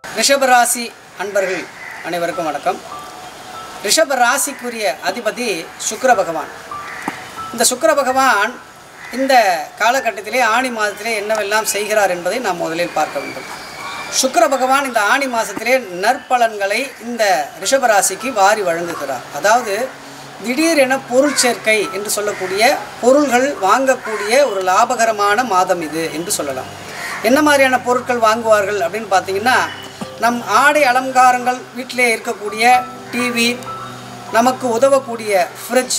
ரிஷபராசி அன்பர்கள் அனைவருக்கும் வணக்கம் ரிஷப ராசிக்குரிய அதிபதி சுக்கிர பகவான் இந்த சுக்கிர பகவான் இந்த காலகட்டத்திலே ஆணி மாதத்திலே என்னவெல்லாம் செய்கிறார் என்பதை நாம் முதலில் பார்க்க வேண்டும் சுக்கிர பகவான் இந்த ஆணி மாதத்திலே நற்பலன்களை இந்த ரிஷபராசிக்கு வாரி வழங்குகிறார் அதாவது திடீரென பொருள் சேர்க்கை என்று சொல்லக்கூடிய பொருள்கள் வாங்கக்கூடிய ஒரு லாபகரமான மாதம் இது என்று சொல்லலாம் என்ன மாதிரியான பொருட்கள் வாங்குவார்கள் அப்படின்னு பார்த்தீங்கன்னா நம் ஆடை அலங்காரங்கள் வீட்டிலே இருக்கக்கூடிய டிவி நமக்கு உதவக்கூடிய ஃப்ரிட்ஜ்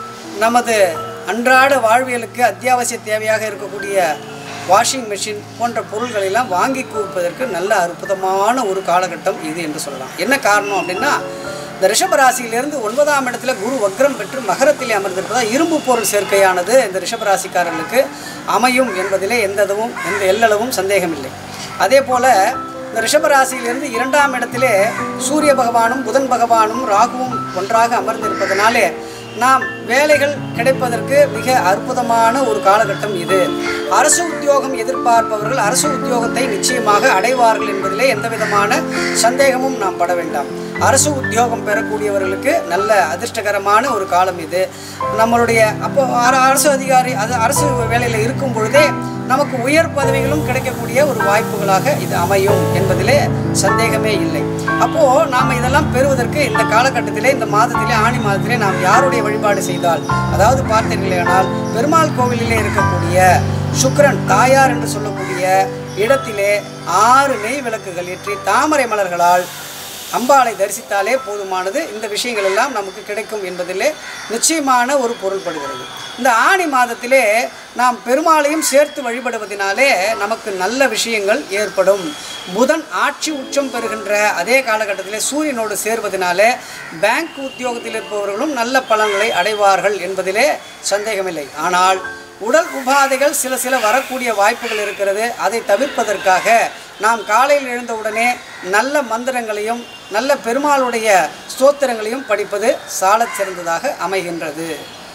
நமது அன்றாட வாழ்வியலுக்கு அத்தியாவசிய தேவையாக இருக்கக்கூடிய வாஷிங் மிஷின் போன்ற பொருள்களை எல்லாம் வாங்கி குவிப்பதற்கு நல்ல அற்புதமான ஒரு காலகட்டம் இது என்று சொல்லலாம் என்ன காரணம் அப்படின்னா இந்த ரிஷபராசியிலிருந்து ஒன்பதாம் இடத்துல குரு வக்ரம் பெற்று மகரத்திலே அமர்ந்திருப்பதால் இரும்பு பொருள் சேர்க்கையானது இந்த ரிஷபராசிக்காரர்களுக்கு அமையும் என்பதிலே எந்தளவும் எந்த எல்லளவும் சந்தேகமில்லை அதே போல் இந்த ரிஷபராசியிலிருந்து இரண்டாம் இடத்திலே சூரிய பகவானும் புதன் பகவானும் ராகுவும் ஒன்றாக அமர்ந்திருப்பதனாலே நாம் வேலைகள் கிடைப்பதற்கு மிக அற்புதமான ஒரு காலகட்டம் இது அரசு உத்தியோகம் எதிர்பார்ப்பவர்கள் அரசு உத்தியோகத்தை நிச்சயமாக அடைவார்கள் என்பதிலே எந்த விதமான சந்தேகமும் நாம் பட வேண்டாம் அரசு உத்தியோகம் பெறக்கூடியவர்களுக்கு நல்ல அதிர்ஷ்டகரமான ஒரு காலம் இது நம்மளுடைய அப்போ அர- அரசு அதிகாரி அது அரசு வேலையில் இருக்கும் பொழுதே நமக்கு உயர் பதவிகளும் கிடைக்கக்கூடிய ஒரு வாய்ப்புகளாக இது அமையும் என்பதிலே சந்தேகமே இல்லை அப்போது நாம் இதெல்லாம் பெறுவதற்கு இந்த காலகட்டத்திலே இந்த மாதத்திலே ஆணி மாதத்திலே நாம் யாருடைய வழிபாடு செய்தால் அதாவது பார்த்தீர்களேனால் பெருமாள் கோவிலிலே இருக்கக்கூடிய சுக்கிரன் தாயார் என்று சொல்லக்கூடிய இடத்திலே ஆறு நெய் விளக்குகள் ஏற்றி தாமரை மலர்களால் அம்பாளை தரிசித்தாலே போதுமானது இந்த விஷயங்கள் எல்லாம் நமக்கு கிடைக்கும் என்பதிலே நிச்சயமான ஒரு பொருள்படுகிறது இந்த ஆணி மாதத்திலே நாம் பெருமாளையும் சேர்த்து வழிபடுவதனாலே நமக்கு நல்ல விஷயங்கள் ஏற்படும் புதன் ஆட்சி உச்சம் பெறுகின்ற அதே காலகட்டத்திலே சூரியனோடு சேர்வதனாலே பேங்க் உத்தியோகத்தில் இருப்பவர்களும் நல்ல பலன்களை அடைவார்கள் என்பதிலே சந்தேகமில்லை ஆனால் உடல் உபாதைகள் சில சில வரக்கூடிய வாய்ப்புகள் இருக்கிறது அதை தவிர்ப்பதற்காக நாம் காலையில் எழுந்தவுடனே நல்ல மந்திரங்களையும் நல்ல பெருமாளுடைய ஸ்தோத்திரங்களையும் படிப்பது சாலச் சிறந்ததாக அமைகின்றது